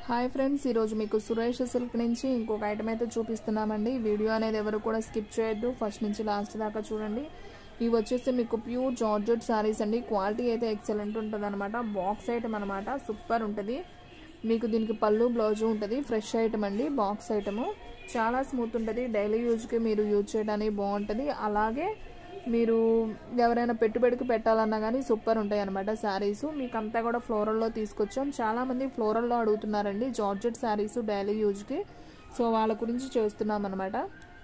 hi friends ఈరోజు మీకు Suresh silk నుంచి ఇంకొక ఐటమ్ అయితే చూపిస్తున్నామండి వీడియో అనేది ఎవరు కూడా స్కిప్ చేయొద్దు ఫస్ట్ నుంచి లాస్ట్ దాకా చూడండి ఇవి వచ్చేసి మీకు ప్యూర్ జార్జెట్ శారీస్ అండి క్వాలిటీ అయితే ఎక్సలెంట్ ఉంటుంది అనమాట బాక్స్ ఐటమ్ అనమాట సూపర్ ఉంటుంది మీకు దీనికి పళ్ళు బ్లౌజు ఉంటుంది ఫ్రెష్ ఐటమ్ అండి బాక్స్ ఐటము చాలా స్మూత్ ఉంటుంది డైలీ యూజ్కి మీరు యూజ్ చేయడానికి బాగుంటుంది అలాగే మీరు ఎవరైనా పెట్టుబడికి పెట్టాలన్నా కానీ సూపర్ ఉంటాయి అనమాట శారీస్ మీకు అంతా కూడా ఫ్లోరల్లో తీసుకొచ్చాం చాలామంది ఫ్లోరల్లో అడుగుతున్నారండి జార్జెట్ శారీస్ డైలీ యూజ్కి సో వాళ్ళ గురించి చేస్తున్నాం అనమాట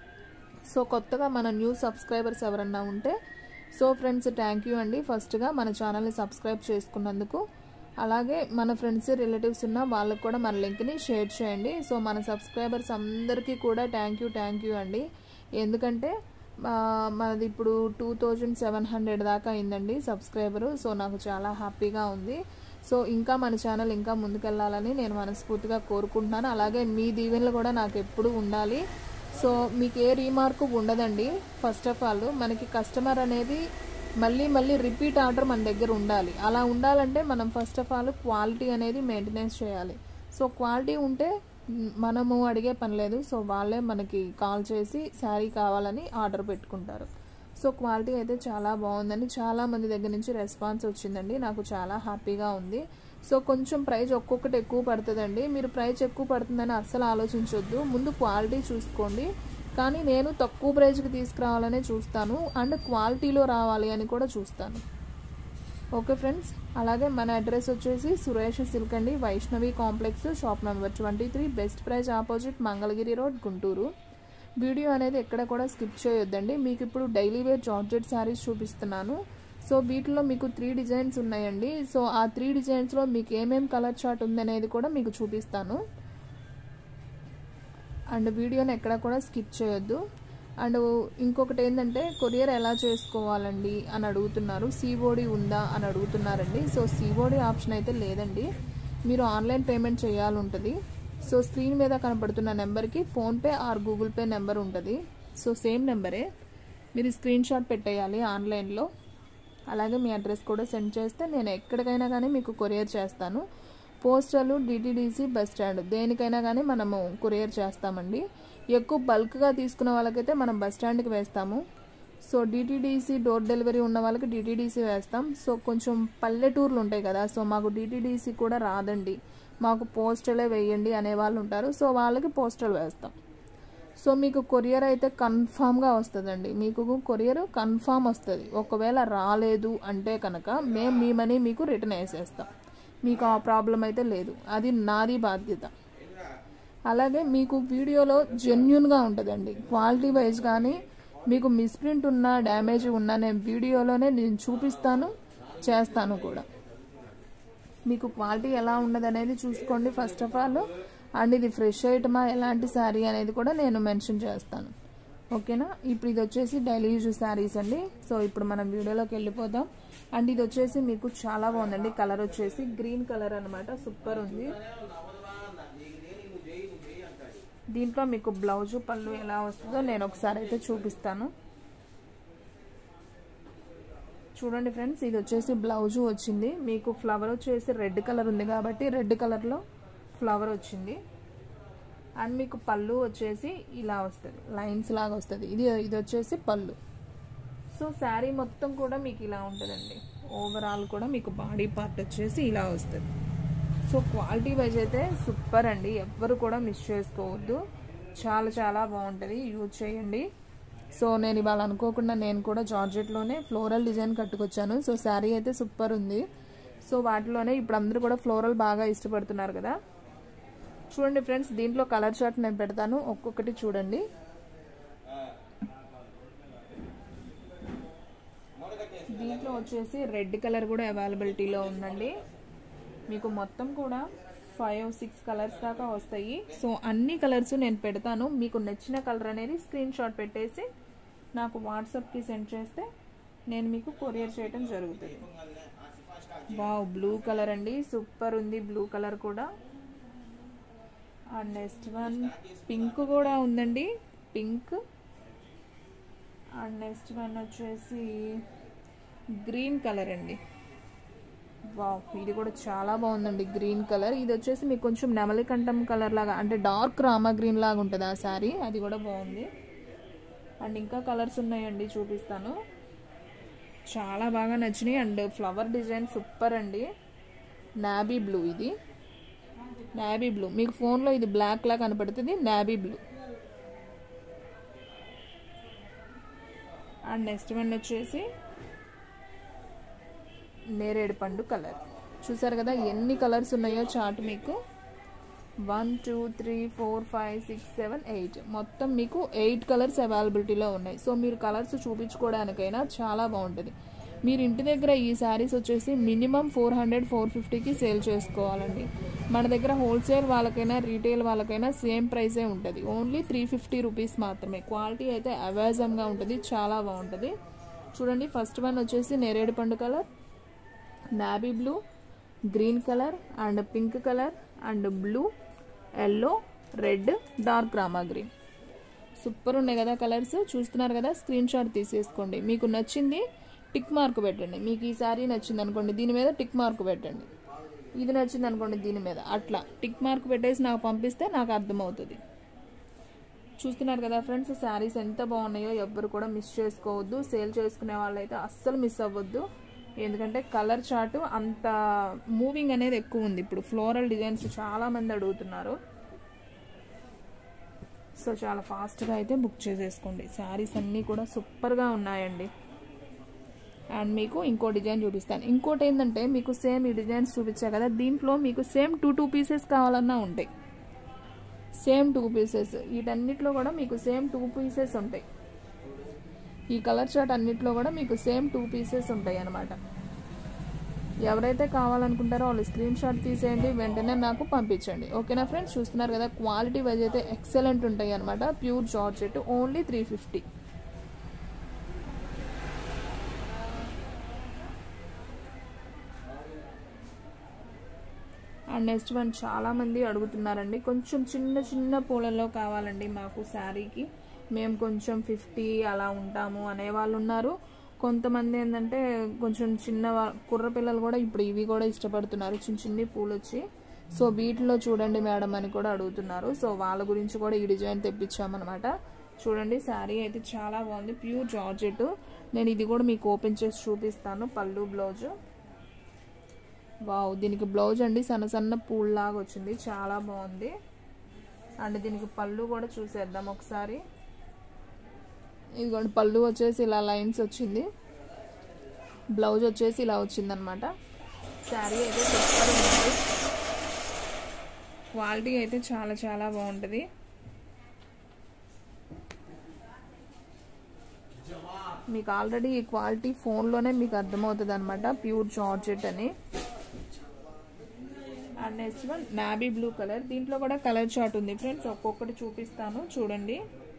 సో కొత్తగా మన న్యూ సబ్స్క్రైబర్స్ ఎవరన్నా ఉంటే సో ఫ్రెండ్స్ థ్యాంక్ యూ అండి ఫస్ట్గా మన ఛానల్ని సబ్స్క్రైబ్ చేసుకున్నందుకు అలాగే మన ఫ్రెండ్స్ రిలేటివ్స్ ఉన్న వాళ్ళకు కూడా మన లింక్ని షేర్ చేయండి సో మన సబ్స్క్రైబర్స్ అందరికీ కూడా థ్యాంక్ యూ థ్యాంక్ యూ అండి ఎందుకంటే మనది ఇప్పుడు టూ థౌజండ్ సెవెన్ హండ్రెడ్ దాకా అయిందండి సబ్స్క్రైబరు సో నాకు చాలా హ్యాపీగా ఉంది సో ఇంకా మన ఛానల్ ఇంకా ముందుకెళ్ళాలని నేను మనస్ఫూర్తిగా కోరుకుంటున్నాను అలాగే మీ దీవెనలు కూడా నాకు ఎప్పుడు ఉండాలి సో మీకు ఏ రీమార్క్ ఉండదండి ఫస్ట్ ఆఫ్ ఆల్ మనకి కస్టమర్ అనేది మళ్ళీ మళ్ళీ రిపీట్ ఆర్డర్ మన దగ్గర ఉండాలి అలా ఉండాలంటే మనం ఫస్ట్ ఆఫ్ ఆల్ క్వాలిటీ అనేది మెయింటెనెన్స్ చేయాలి సో క్వాలిటీ ఉంటే మనము అడిగే పని లేదు సో వాళ్ళే మనకి కాల్ చేసి శారీ కావాలని ఆర్డర్ పెట్టుకుంటారు సో క్వాలిటీ అయితే చాలా బాగుందండి చాలా మంది దగ్గర నుంచి రెస్పాన్స్ వచ్చిందండి నాకు చాలా హ్యాపీగా ఉంది సో కొంచెం ప్రైస్ ఒక్కొక్కటి ఎక్కువ పడుతుందండి మీరు ప్రైస్ ఎక్కువ పడుతుందని అస్సలు ఆలోచించొద్దు ముందు క్వాలిటీ చూసుకోండి కానీ నేను తక్కువ ప్రైస్కి తీసుకురావాలనే చూస్తాను అండ్ క్వాలిటీలో రావాలి అని కూడా చూస్తాను ఓకే ఫ్రెండ్స్ అలాగే మన అడ్రస్ వచ్చేసి సురేష్ సిల్క్ అండి Vaishnavi complex shop number twenty three best price opposite Mangalagiri road Guntur video అనేది ఎక్కడ కూడా స్కిప్ చేయొద్దండి మీకు ఇప్పుడు డైలీ వేర్ జార్జెట్ శారీస్ చూపిస్తున్నాను సో వీటిలో మీకు త్రీ డిజైన్స్ ఉన్నాయండి సో ఆ త్రీ డిజైన్స్లో మీకు ఏమేమి కలర్ చార్ట్ ఉందనేది కూడా మీకు చూపిస్తాను అండ్ వీడియోని ఎక్కడ కూడా స్కిప్ చేయొద్దు అండ్ ఇంకొకటి ఏంటంటే కొరియర్ ఎలా చేసుకోవాలండి అని అడుగుతున్నారు సిఓడి ఉందా అని అడుగుతున్నారండి సో సిఓడి ఆప్షన్ అయితే లేదండి మీరు ఆన్లైన్ పేమెంట్ చేయాలి ఉంటుంది సో స్క్రీన్ మీద కనపడుతున్న నెంబర్కి PhonePe or Google Pay number ఉంటుంది సో సేమ్ నెంబరే మీరు స్క్రీన్ షాట్ పెట్టేయాలి ఆన్లైన్లో అలాగే మీ అడ్రస్ కూడా సెండ్ చేస్తే నేను ఎక్కడికైనా కానీ మీకు కొరియర్ చేస్తాను పోస్టర్లు డిటిడిసి బస్ స్టాండ్ దేనికైనా కానీ మనము కొరియర్ చేస్తామండి ఎక్కువ బల్క్గా తీసుకున్న వాళ్ళకైతే మనం బస్ స్టాండ్కి వేస్తాము సో డిటిడిసి డోర్ డెలివరీ ఉన్న వాళ్ళకి డిటిడిసి వేస్తాం సో కొంచెం పల్లెటూర్లు ఉంటాయి కదా సో మాకు డిటిడిసి కూడా రాదండి మాకు పోస్టలే వేయండి అనే వాళ్ళు ఉంటారు సో వాళ్ళకి పోస్టల్ వేస్తాం సో మీకు కొరియర్ అయితే కన్ఫామ్గా వస్తుందండి మీకు కొరియర్ కన్ఫామ్ వస్తుంది ఒకవేళ రాలేదు అంటే కనుక మేము మీ మనీ మీకు రిటర్న్ వేసేస్తాం మీకు ఆ ప్రాబ్లం అయితే లేదు అది నాది బాధ్యత అలాగే మీకు వీడియోలో జెన్యున్గా ఉంటుందండి క్వాలిటీ వైజ్ కానీ మీకు మిస్ప్రింట్ ఉన్నా డ్యామేజ్ ఉన్నా నేను వీడియోలోనే నేను చూపిస్తాను చేస్తాను కూడా మీకు క్వాలిటీ ఎలా ఉన్నది అనేది చూసుకోండి ఫస్ట్ ఆఫ్ ఆల్ అండ్ ఇది ఫ్రెష్ ఐటమా ఎలాంటి శారీ అనేది కూడా నేను మెన్షన్ చేస్తాను ఓకేనా ఇప్పుడు ఇది వచ్చేసి డైలీ యూజ్ శారీస్ అండి సో ఇప్పుడు మనం వీడియోలోకి వెళ్ళిపోదాం అండ్ ఇది వచ్చేసి మీకు చాలా బాగుందండి కలర్ వచ్చేసి గ్రీన్ కలర్ అనమాట సూపర్ ఉంది దీంట్లో మీకు బ్లౌజు పళ్ళు ఎలా వస్తుందో నేను ఒకసారి అయితే చూపిస్తాను చూడండి ఫ్రెండ్స్ ఇది వచ్చేసి బ్లౌజు వచ్చింది మీకు ఫ్లవర్ వచ్చేసి రెడ్ కలర్ ఉంది కాబట్టి రెడ్ కలర్లో ఫ్లవర్ వచ్చింది అండ్ మీకు పళ్ళు వచ్చేసి ఇలా వస్తుంది లైన్స్ లాగా వస్తుంది ఇది ఇది వచ్చేసి పళ్ళు సో శారీ మొత్తం కూడా మీకు ఇలా ఉంటుందండి ఓవరాల్ కూడా మీకు బాడీ పార్ట్ వచ్చేసి ఇలా వస్తుంది సో క్వాలిటీ వైజ్ అయితే సూపర్ అండి ఎవ్వరు కూడా మిస్ చేసుకోవద్దు చాలా చాలా బాగుంటుంది యూజ్ చేయండి సో నేను ఇవాళ అనుకోకుండా నేను కూడా జార్జెట్లోనే ఫ్లోరల్ డిజైన్ కట్టుకొచ్చాను సో శారీ అయితే సూపర్ ఉంది సో వాటిలోనే ఇప్పుడు అందరూ కూడా ఫ్లోరల్ బాగా ఇష్టపడుతున్నారు కదా చూడండి ఫ్రెండ్స్ దీంట్లో కలర్ చార్ట్ నేను పెడతాను ఒక్కొక్కటి చూడండి దీంట్లో వచ్చేసి రెడ్ కలర్ కూడా అవైలబిలిటీలో ఉందండి మీకు మొత్తం కూడా ఫైవ్ సిక్స్ కలర్స్ దాకా వస్తాయి సో అన్ని కలర్స్ నేను పెడతాను మీకు నచ్చిన కలర్ అనేది స్క్రీన్ షాట్ పెట్టేసి నాకు వాట్సాప్కి సెండ్ చేస్తే నేను మీకు కొరియర్ చేయడం జరుగుతుంది వావ్ బ్లూ కలర్ అండి సూపర్ ఉంది బ్లూ కలర్ కూడా అండ్ నెక్స్ట్ వన్ పింక్ కూడా ఉందండి పింక్ అండ్ నెక్స్ట్ వన్ వచ్చేసి గ్రీన్ కలర్ అండి వావ్ ఇది కూడా చాలా బాగుందండి గ్రీన్ కలర్ ఇది వచ్చేసి మీకు కొంచెం నెమలికంఠం కలర్ లాగా అంటే డార్క్ రామా గ్రీన్ లాగా ఉంటుంది ఆ శారీ అది కూడా బాగుంది అండ్ ఇంకా కలర్స్ ఉన్నాయండి చూపిస్తాను చాలా బాగా నచ్చినాయి అండ్ ఫ్లవర్ డిజైన్ సూపర్ అండి నాబీ బ్లూ ఇది నాబీ బ్లూ మీకు ఫోన్లో ఇది బ్లాక్ లా కనపడుతుంది navy blue and next one వచ్చేసి నేరేడు పండు కలర్ చూసారు కదా ఎన్ని కలర్స్ ఉన్నాయో చార్ట్ మీకు one two three four five six seven eight మొత్తం మీకు ఎయిట్ కలర్స్ అవైలబిలిటీలో ఉన్నాయి సో మీరు కలర్స్ చూపించుకోవడానికైనా చాలా బాగుంటుంది మీరు ఇంటి దగ్గర ఈ శారీస్ వచ్చేసి మినిమం ఫోర్ హండ్రెడ్ ఫోర్ ఫిఫ్టీకి సేల్ చేసుకోవాలండి మన దగ్గర హోల్సేల్ వాళ్ళకైనా రీటైల్ వాళ్ళకైనా సేమ్ ప్రైసే ఉంటుంది ఓన్లీ త్రీ ఫిఫ్టీ రూపీస్ మాత్రమే క్వాలిటీ అయితే అవేజంగా ఉంటుంది చాలా బాగుంటుంది చూడండి ఫస్ట్ వన్ వచ్చేసి నేరేడు పండు colour navy blue green colour and pink colour and blue yellow red dark Rama green super ఉన్నాయి కదా కలర్స్ చూస్తున్నారు కదా స్క్రీన్ షాట్ తీసేసుకోండి మీకు నచ్చింది టిక్ మార్క్ పెట్టండి మీకు ఈ సారీ నచ్చింది అనుకోండి దీని మీద టిక్ మార్క్ పెట్టండి ఇది నచ్చింది అనుకోండి దీని మీద అట్లా టిక్ మార్క్ పెట్టేసి నాకు పంపిస్తే నాకు అర్థమవుతుంది చూస్తున్నారు కదా ఫ్రెండ్స్ శారీస్ ఎంత బాగున్నాయో ఎవ్వరు కూడా మిస్ చేసుకోవద్దు సేల్ చేసుకునే వాళ్ళైతే అస్సలు మిస్ అవ్వద్దు ఎందుకంటే కలర్ చార్ట్ అంత మూవింగ్ అనేది ఎక్కువ ఉంది ఇప్పుడు ఫ్లోరల్ డిజైన్స్ చాలా మంది అడుగుతున్నారు సో చాలా ఫాస్ట్గా అయితే బుక్ చేసేసుకోండి శారీస్ అన్నీ కూడా సూపర్గా ఉన్నాయండి అండ్ మీకు ఇంకో డిజైన్ చూపిస్తాను ఇంకోటి ఏంటంటే మీకు సేమ్ ఈ డిజైన్స్ చూపించా కదా దీంట్లో మీకు సేమ్ టూ టూ పీసెస్ కావాలన్నా ఉంటాయి సేమ్ టూ పీసెస్ వీటన్నిటిలో కూడా మీకు సేమ్ టూ పీసెస్ ఉంటాయి ఈ కలర్ చార్ట్ అన్నిట్లో కూడా మీకు సేమ్ టూ పీసెస్ ఉంటాయి అన్నమాట ఎవరైతే కావాలనుకుంటారో వాళ్ళు స్క్రీన్ షాట్ తీసేయండి వెంటనే నాకు పంపించండి ఓకేనా ఫ్రెండ్స్ చూస్తున్నారు కదా క్వాలిటీ వైజ్ అయితే ఎక్సలెంట్ ఉంటాయి అనమాట pure georgette only three fifty and next one చాలా మంది అడుగుతున్నారండి కొంచెం చిన్న చిన్న పూలలో కావాలండి మాకు శారీకి మేము కొంచెం ఫిఫ్టీ అలా ఉంటాము అనే వాళ్ళు ఉన్నారు కొంతమంది ఏంటంటే కొంచెం చిన్న వా- కుర్ర పిల్లలు కూడా ఇప్పుడు ఇవి కూడా ఇష్టపడుతున్నారు చిన్న చిన్ని పూలు వచ్చి సో వీటిలో చూడండి మేడం అని కూడా అడుగుతున్నారు సో వాళ్ళ గురించి కూడా ఈ డిజైన్ తెప్పించామన్నమాట చూడండి శారీ అయితే చాలా బాగుంది ప్యూర్ జార్జెట్ నేను ఇది కూడా మీకు ఓపెన్ చేసి చూపిస్తాను పళ్ళు బ్లౌజు వావ్ దీనికి బ్లౌజ్ అండి సన్న సన్న పూల్లాగా వచ్చింది చాలా బాగుంది అండ్ దీనికి పళ్ళు కూడా చూసేద్దాం ఒకసారి ఇదిగోండి పళ్ళు వచ్చేసి ఇలా లైన్స్ వచ్చింది బ్లౌజ్ వచ్చేసి ఇలా వచ్చిందనమాట శారీ అయితే సూపర్ ఉంది క్వాలిటీ అయితే చాలా చాలా బాగుంటుంది మీకు ఆల్రెడీ ఈ క్వాలిటీ ఫోన్లోనే మీకు అర్థమవుతుంది అనమాట ప్యూర్ జార్జెట్ అని and next one navy blue colour దీంట్లో కూడా కలర్ చార్ట్ ఉంది ఫ్రెండ్స్ ఒక్కొక్కటి చూపిస్తాను చూడండి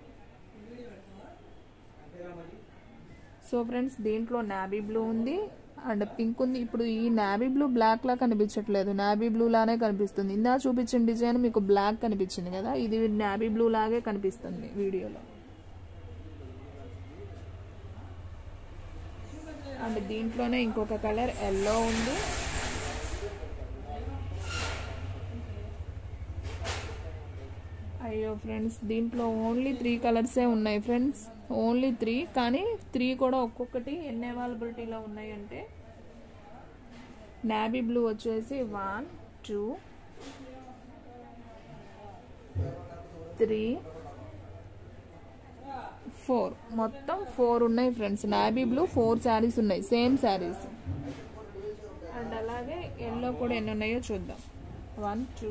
సో ఫ్రెండ్స్ దీంట్లో నాబీ బ్లూ ఉంది అండ్ పింక్ ఉంది ఇప్పుడు ఈ నాబీ బ్లూ బ్లాక్ లా కనిపించట్లేదు నాబీ బ్లూ లానే కనిపిస్తుంది ఇందా చూపించిన డిజైన్ మీకు బ్లాక్ కనిపించింది కదా ఇది నాబీ బ్లూ లాగే కనిపిస్తుంది వీడియోలో అండ్ దీంట్లోనే ఇంకొక కలర్ ఎల్లో ఉంది అయ్యో ఫ్రెండ్స్ దీంట్లో ఓన్లీ త్రీ కలర్సే ఉన్నాయి ఫ్రెండ్స్ ఓన్లీ త్రీ కానీ త్రీ కూడా ఒక్కొక్కటి ఎన్ని అవైలబిలిటీలో ఉన్నాయంటే నాబీ బ్లూ వచ్చేసి వన్ టూ త్రీ ఫోర్ మొత్తం ఫోర్ ఉన్నాయి friends navy blue four saris ఉన్నాయి సేమ్ శారీస్ అండ్ అలాగే ఎల్లో కూడా ఎన్ని ఉన్నాయో చూద్దాం one two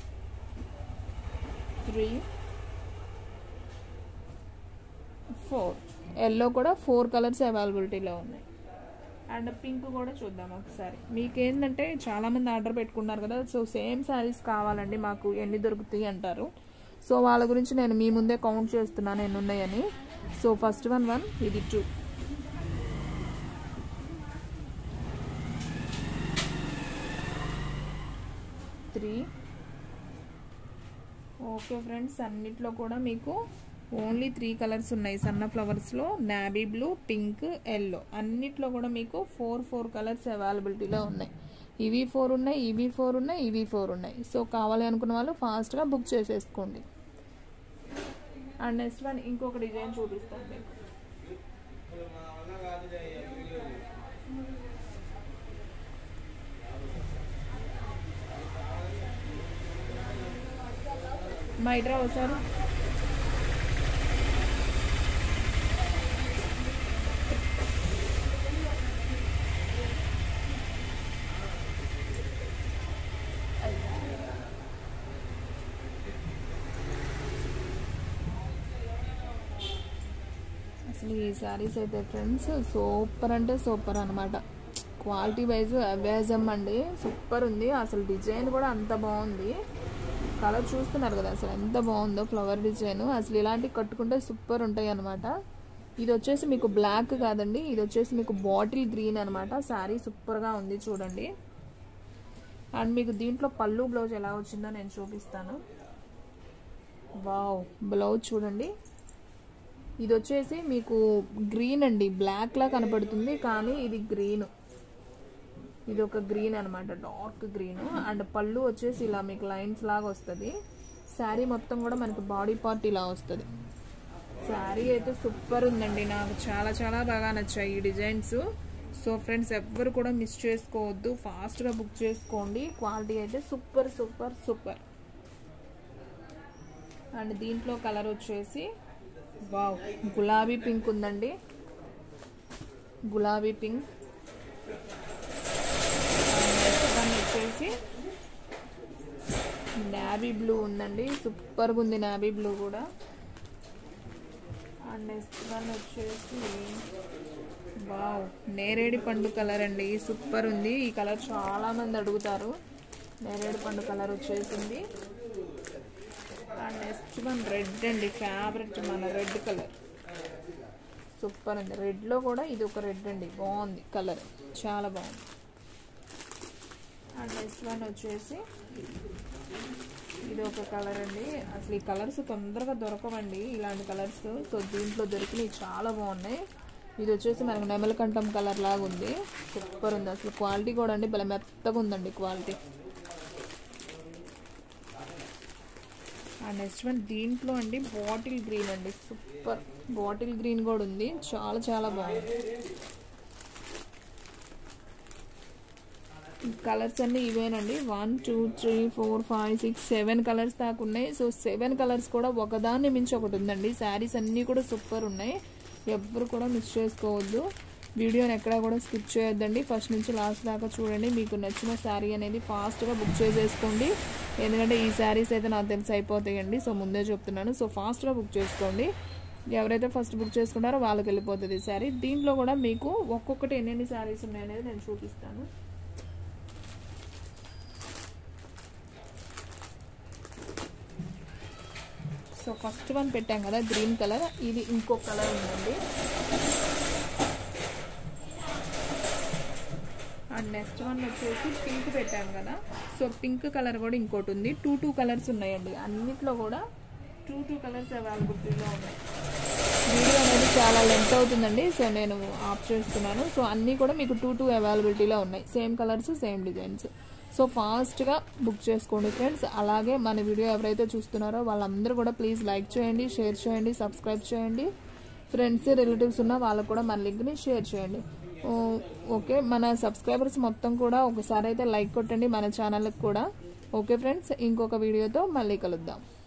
three four yellow కూడా ఫోర్ కలర్స్ అవైలబిలిటీలో ఉన్నాయి అండ్ పింక్ కూడా చూద్దాం ఒకసారి మీకేంటంటే చాలామంది ఆర్డర్ పెట్టుకున్నారు కదా సో సేమ్ శారీస్ కావాలండి మాకు ఎన్ని దొరుకుతాయి అంటారు సో వాళ్ళ గురించి నేను మీ ముందే కౌంట్ చేస్తున్నాను ఎన్ని ఉన్నాయని సో ఫస్ట్ వన్ వన్ ఇది టూ త్రీ ఓకే ఫ్రెండ్స్ అన్నిట్లో కూడా మీకు ఓన్లీ త్రీ కలర్స్ ఉన్నాయి సన్న ఫ్లవర్స్లో నాబీ బ్లూ పింక్ ఎల్లో అన్నిట్లో కూడా మీకు ఫోర్ ఫోర్ కలర్స్ అవైలబిలిటీలో ఉన్నాయి ఇవి ఫోర్ ఉన్నాయి ఇవి ఫోర్ ఉన్నాయి ఇవి ఫోర్ ఉన్నాయి సో కావాలి అనుకున్న వాళ్ళు ఫాస్ట్గా బుక్ చేసేసుకోండి అండ్ నెక్స్ట్ వన్ ఇంకొక డిజైన్ చూపిస్తాను మీకు మైట్రా ఒకసారి అసలు ఈ శారీస్ అయితే ఫ్రెండ్స్ సూపర్ అంటే సూపర్ అనమాట క్వాలిటీ వైజ్ అవేజం అండి సూపర్ ఉంది అసలు డిజైన్ కూడా అంత బాగుంది కలర్ చూస్తున్నారు కదా అసలు ఎంత బాగుందో ఫ్లవర్ డిజైన్ అసలు ఇలాంటివి కట్టుకుంటే సూపర్ ఉంటాయి అనమాట ఇది వచ్చేసి మీకు బ్లాక్ కాదండి ఇది వచ్చేసి మీకు బాటిల్ గ్రీన్ అనమాట శారీ సూపర్గా ఉంది చూడండి అండ్ మీకు దీంట్లో పళ్ళు బ్లౌజ్ ఎలా వచ్చిందో నేను చూపిస్తాను వావ్ బ్లౌజ్ చూడండి ఇది వచ్చేసి మీకు గ్రీన్ అండి బ్లాక్ లా కనపడుతుంది కానీ ఇది గ్రీన్ ఇది ఒక గ్రీన్ అనమాట డార్క్ గ్రీన్ అండ్ పళ్ళు వచ్చేసి ఇలా మీకు లైన్స్ లాగా వస్తుంది శారీ మొత్తం కూడా మనకి బాడీ పార్ట్ ఇలా వస్తుంది శారీ అయితే సూపర్ ఉందండి నాకు చాలా చాలా బాగా నచ్చాయి ఈ డిజైన్స్ సో ఫ్రెండ్స్ ఎవ్వరు కూడా మిస్ చేసుకోవద్దు ఫాస్ట్గా బుక్ చేసుకోండి క్వాలిటీ అయితే సూపర్ సూపర్ సూపర్ అండ్ దీంట్లో కలర్ వచ్చేసి వావ్ గులాబీ పింక్ ఉందండి గులాబీ పింక్ వన్ వచ్చేసి నావీ బ్లూ ఉందండి సూపర్గా ఉంది నావీ బ్లూ కూడా అండ్ నెక్స్ట్ వన్ వచ్చేసి వావ్ నేరేడి పండు కలర్ అండి సూపర్ ఉంది ఈ కలర్ చాలా మంది అడుగుతారు నేరేడు పండు కలర్ వచ్చేసింది అండ్ నెక్స్ట్ వన్ రెడ్ అండి ఫేవరెట్ మన రెడ్ కలర్ సూపర్ ఉంది రెడ్లో కూడా ఇది ఒక రెడ్ అండి బాగుంది కలర్ చాలా బాగుంది అండ్ నెక్స్ట్ వన్ వచ్చేసి ఇది ఒక కలర్ అండి అసలు ఈ కలర్స్ తొందరగా దొరకవండి ఇలాంటి కలర్స్ సో దీంట్లో దొరికినవి చాలా బాగున్నాయి ఇది వచ్చేసి మనకు నెమలకంఠం కలర్ లాగా ఉంది సూపర్ ఉంది అసలు క్వాలిటీ కూడా అండి భలే మెత్తగా ఉందండి క్వాలిటీ అండ్ నెక్స్ట్ వన్ దీంట్లో అండి బాటిల్ గ్రీన్ అండి సూపర్ బాటిల్ గ్రీన్ కూడా ఉంది చాలా చాలా బాగుంది కలర్స్ అన్ని ఇవేనండి one two three four five six seven colours దాకా ఉన్నాయి సో సెవెన్ కలర్స్ కూడా ఒకదాన్ని మించి ఒకటి ఉందండి శారీస్ అన్నీ కూడా సూపర్ ఉన్నాయి ఎవ్వరు కూడా మిస్ చేసుకోవద్దు వీడియోని ఎక్కడ కూడా స్కిప్ చేయొద్దండి ఫస్ట్ నుంచి లాస్ట్ దాకా చూడండి మీకు నచ్చిన శారీ అనేది ఫాస్ట్గా బుక్ చేసేసుకోండి ఎందుకంటే ఈ శారీస్ అయితే నాకు తెలిసి అయిపోతాయండి సో ముందే చెప్తున్నాను సో ఫాస్ట్గా బుక్ చేసుకోండి ఎవరైతే ఫస్ట్ బుక్ చేసుకుంటారో వాళ్ళకి వెళ్ళిపోతుంది శారీ దీంట్లో కూడా మీకు ఒక్కొక్కటి ఎన్నెన్ని శారీస్ ఉన్నాయనేది నేను చూపిస్తాను సో ఫస్ట్ వన్ పెట్టాం కదా గ్రీన్ కలర్ ఇది ఇంకో కలర్ ఉందండి అండ్ నెక్స్ట్ వన్ వచ్చేసి పింక్ పెట్టాం కదా సో పింక్ కలర్ కూడా ఇంకోటి ఉంది టూ టూ కలర్స్ ఉన్నాయండి అన్నిట్లో కూడా టూ టూ కలర్స్ అవైలబిలిటీలో ఉన్నాయి వీడియో అనేది చాలా లెంత్ అవుతుందండి సో నేను ఆఫ్ చేస్తున్నాను సో అన్నీ కూడా మీకు టూ టూ అవైలబిలిటీలో ఉన్నాయి same colours same designs so ఫాస్ట్గా బుక్ చేసుకోండి ఫ్రెండ్స్ అలాగే మన వీడియో ఎవరైతే చూస్తున్నారో వాళ్ళందరూ కూడా ప్లీజ్ లైక్ చేయండి షేర్ చేయండి సబ్స్క్రైబ్ చేయండి ఫ్రెండ్స్ రిలేటివ్స్ ఉన్న వాళ్ళకు కూడా మన లింక్ని షేర్ చేయండి ఓకే మన సబ్స్క్రైబర్స్ మొత్తం కూడా ఒకసారి అయితే లైక్ కొట్టండి మన ఛానల్కి కూడా ఓకే ఫ్రెండ్స్ ఇంకొక వీడియోతో మళ్ళీ కలుద్దాం